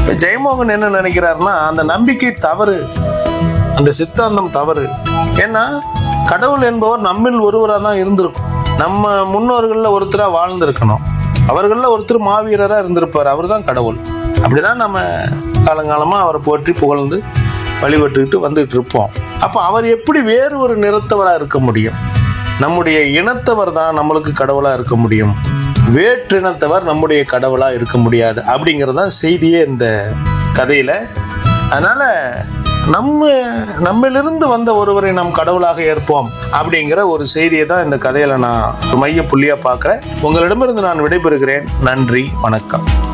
இப்ப ஜெயமோகன் என்ன நினைக்கிறாருன்னா அந்த நம்பிக்கை தவறு அந்த சித்தாந்தம் தவறு ஏன்னா கடவுள் என்பவர் நம்மில் ஒருவராக தான் இருந்திருக்கும் நம்ம முன்னோர்களில் ஒருத்தராக வாழ்ந்திருக்கணும் அவர்களில் ஒருத்தர் மாவீரராக இருந்திருப்பார் அவர் தான் கடவுள் அப்படிதான் நம்ம காலங்காலமாக அவரை போற்றி புகழ்ந்து வழிபட்டுக்கிட்டு வந்துட்டு இருப்போம் அப்போ அவர் எப்படி வேறு ஒரு நிறத்தவராக இருக்க முடியும் நம்முடைய இனத்தவர் தான் நம்மளுக்கு கடவுளாக இருக்க முடியும் வேற்றினத்தவர் நம்முடைய கடவுளாக இருக்க முடியாது அப்படிங்கிறது தான் செய்தியே இந்த கதையில் அதனால நம்ம நம்மிலிருந்து வந்த ஒருவரை நாம் கடவுளாக ஏற்போம் அப்படிங்கிற ஒரு செய்தியை தான் இந்த கதையில நான் ஒரு மைய புள்ளியா பார்க்கிறேன் உங்களிடமிருந்து நான் விடைபெறுகிறேன் நன்றி வணக்கம்